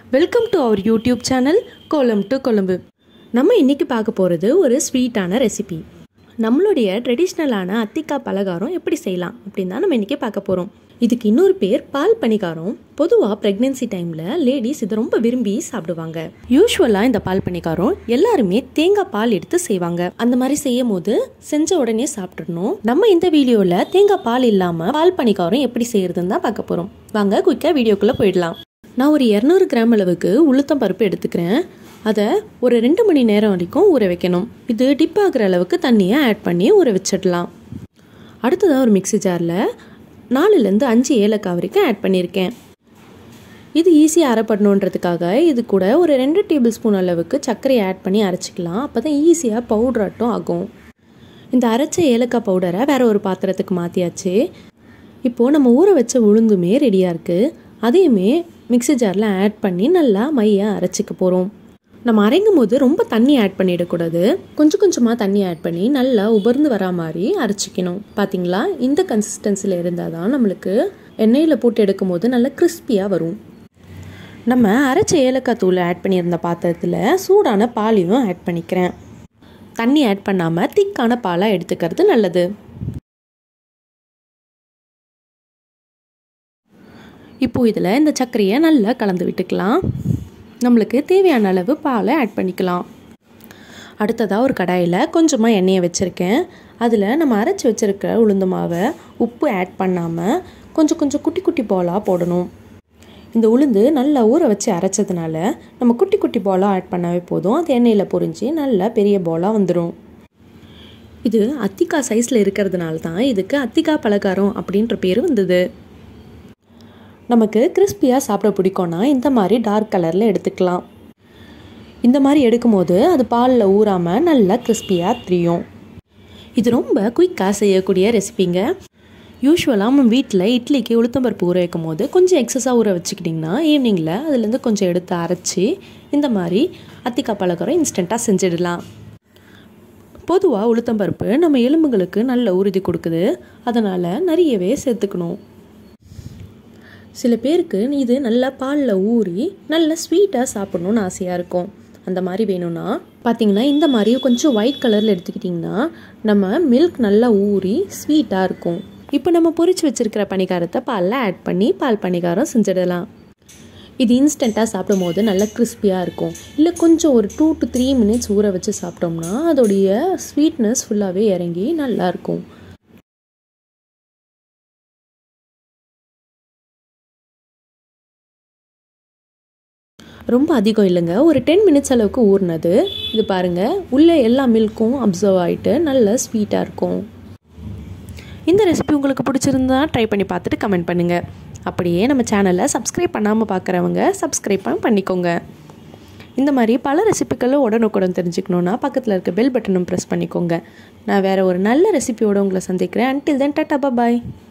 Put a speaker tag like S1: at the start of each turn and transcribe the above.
S1: welcome to our YouTube channel கோலம் to Colombo நம்ம இன்னைக்கு பார்க்க போகிறது ஒரு ஸ்வீட்டான ரெசிபி நம்மளுடைய ட்ரெடிஷ்னலான அத்திக்காய் பலகாரம் எப்படி செய்யலாம் அப்படின்னு தான் நம்ம இன்றைக்கி பார்க்க போகிறோம் இதுக்கு இன்னொரு பேர் பால் பணிகாரம் பொதுவாக ப்ரெக்னென்சி டைமில் லேடிஸ் இதை ரொம்ப விரும்பி சாப்பிடுவாங்க யூஸ்வலாக இந்த பால் பணிகாரம் எல்லாருமே தேங்காய் பால் எடுத்து செய்வாங்க அந்த மாதிரி செய்யும் போது செஞ்ச உடனே சாப்பிட்றணும் நம்ம இந்த வீடியோவில் தேங்காய் பால் இல்லாமல் பால் பணிகாரம் எப்படி செய்யறதுன்னு தான் பார்க்க போகிறோம் வாங்க குயிக்காக வீடியோக்குள்ளே போயிடலாம் நான் ஒரு இரநூறு கிராம் அளவுக்கு உளுத்தம் பருப்பு எடுத்துக்கிறேன் அதை ஒரு ரெண்டு மணி நேரம் வரைக்கும் ஊற வைக்கணும் இது டிப் ஆகிற அளவுக்கு தண்ணியை ஆட் பண்ணி ஊற வச்சிடலாம் அடுத்ததாக ஒரு மிக்ஸி ஜாரில் நாலுலேருந்து அஞ்சு ஏலக்காய் வரைக்கும் ஆட் பண்ணியிருக்கேன் இது ஈஸியாக அரைப்படணுன்றதுக்காக இது கூட ஒரு ரெண்டு டேபிள் ஸ்பூன் அளவுக்கு சர்க்கரையை ஆட் பண்ணி அரைச்சிக்கலாம் அப்போ தான் ஈஸியாக பவுடராட்டம் ஆகும் இந்த அரைச்ச ஏலக்காய் பவுடரை வேற ஒரு பாத்திரத்துக்கு மாற்றியாச்சு இப்போது நம்ம ஊற வச்ச உளுந்துமே ரெடியாக இருக்குது அதையுமே மிக்ஸி ஜாரில் ஆட் பண்ணி நல்லா மையை அரைச்சிக்க போகிறோம் நம்ம அரைங்கும் போது ரொம்ப தண்ணி ஆட் பண்ணிடக்கூடாது கொஞ்சம் கொஞ்சமாக தண்ணி ஆட் பண்ணி நல்லா உபர்ந்து வரா மாதிரி அரைச்சிக்கணும் பார்த்தீங்களா இந்த கன்சிஸ்டன்சியில் இருந்தால் தான் நம்மளுக்கு எண்ணெயில் போட்டு எடுக்கும் போது நல்லா கிறிஸ்பியாக வரும் நம்ம அரைச்ச ஏலக்காய் தூள் ஆட் பண்ணியிருந்த பாத்திரத்தில் சூடான பாலையும் ஆட் பண்ணிக்கிறேன் தண்ணி ஆட் பண்ணாமல் திக்கான பாலாக எடுத்துக்கிறது நல்லது இப்போது இதில் இந்த சர்க்கரையை நல்லா கலந்து விட்டுக்கலாம் நம்மளுக்கு தேவையான அளவு பாலை ஆட் பண்ணிக்கலாம் அடுத்ததாக ஒரு கடாயில் கொஞ்சமாக எண்ணெயை வச்சுருக்கேன் அதில் நம்ம அரைச்சி வச்சுருக்க உளுந்து மாவை உப்பு ஆட் பண்ணாமல் கொஞ்சம் கொஞ்சம் குட்டி குட்டி பாலாக போடணும் இந்த உளுந்து நல்லா ஊற வச்சு அரைச்சதுனால நம்ம குட்டி குட்டி பாலாக ஆட் பண்ணாவே போதும் அது எண்ணெயில் பொரிஞ்சு நல்லா பெரிய பாலாக வந்துடும் இது அத்திக்காய் சைஸில் இருக்கிறதுனால தான் இதுக்கு அத்திக்காய் பலகாரம் அப்படின்ற பேர் வந்தது நமக்கு கிறிஸ்பியாக சாப்பிட பிடிக்கும்னா இந்த மாதிரி டார்க் கலரில் எடுத்துக்கலாம் இந்த மாதிரி எடுக்கும்போது அது பாலில் ஊறாமல் நல்லா கிறிஸ்பியாக தெரியும் இது ரொம்ப குயிக்காக செய்யக்கூடிய ரெசிபிங்க யூஸ்வலாக நம்ம வீட்டில் இட்லிக்கு உளுத்தம்பருப்பு ஊற வைக்கும் போது கொஞ்சம் எக்ஸஸாக ஊற வச்சுக்கிட்டிங்கன்னா ஈவினிங்கில் அதுலேருந்து கொஞ்சம் எடுத்து அரைச்சி இந்த மாதிரி அத்திக்காய் பலகாரம் இன்ஸ்டண்ட்டாக செஞ்சிடலாம் பொதுவாக உளுத்தம்பருப்பு நம்ம எலும்புகளுக்கு நல்ல உறுதி கொடுக்குது அதனால் நிறையவே சேர்த்துக்கணும் சில பேருக்கு இது நல்லா பாலில் ஊறி நல்ல ஸ்வீட்டாக சாப்பிட்ணுன்னு ஆசையாக இருக்கும் அந்த மாதிரி வேணும்னா பார்த்தீங்கன்னா இந்த மாதிரி கொஞ்சம் ஒயிட் கலரில் எடுத்துக்கிட்டிங்கன்னா நம்ம மில்க் நல்லா ஊறி ஸ்வீட்டாக இருக்கும் இப்போ நம்ம பொரிச்சு வச்சுருக்கிற பணிகாரத்தை பாலில் ஆட் பண்ணி பால் பணிகாரம் செஞ்சிடலாம் இது இன்ஸ்டண்ட்டாக சாப்பிடும் போது நல்லா கிறிஸ்பியாக இருக்கும் இல்லை கொஞ்சம் ஒரு டூ டு த்ரீ மினிட்ஸ் ஊற வச்சு சாப்பிட்டோம்னா அதோடைய ஸ்வீட்னஸ் ஃபுல்லாகவே இறங்கி நல்லாயிருக்கும் ரொம்ப அதிகம் இல்லைங்க ஒரு டென் மினிட்ஸ் அளவுக்கு ஊறினது இது பாருங்கள் உள்ளே எல்லா மில்க்கும் அப்சர்வ் ஆகிட்டு நல்ல ஸ்வீட்டாக இருக்கும் இந்த ரெசிபி உங்களுக்கு பிடிச்சிருந்தா ட்ரை பண்ணி பார்த்துட்டு கமெண்ட் பண்ணுங்கள் அப்படியே நம்ம சேனலை சப்ஸ்கிரைப் பண்ணாமல் பார்க்குறவங்க சப்ஸ்கிரைப் பண்ணிக்கோங்க இந்த மாதிரி பல ரெசிபிகளும் உடனுக்குடன் தெரிஞ்சுக்கணுன்னா பக்கத்தில் இருக்க பெல் பட்டனும் ப்ரெஸ் பண்ணிக்கோங்க நான் வேறு ஒரு நல்ல ரெசிபியோடு உங்களை சந்திக்கிறேன் அன்டில் தென் டாட்டா பாய்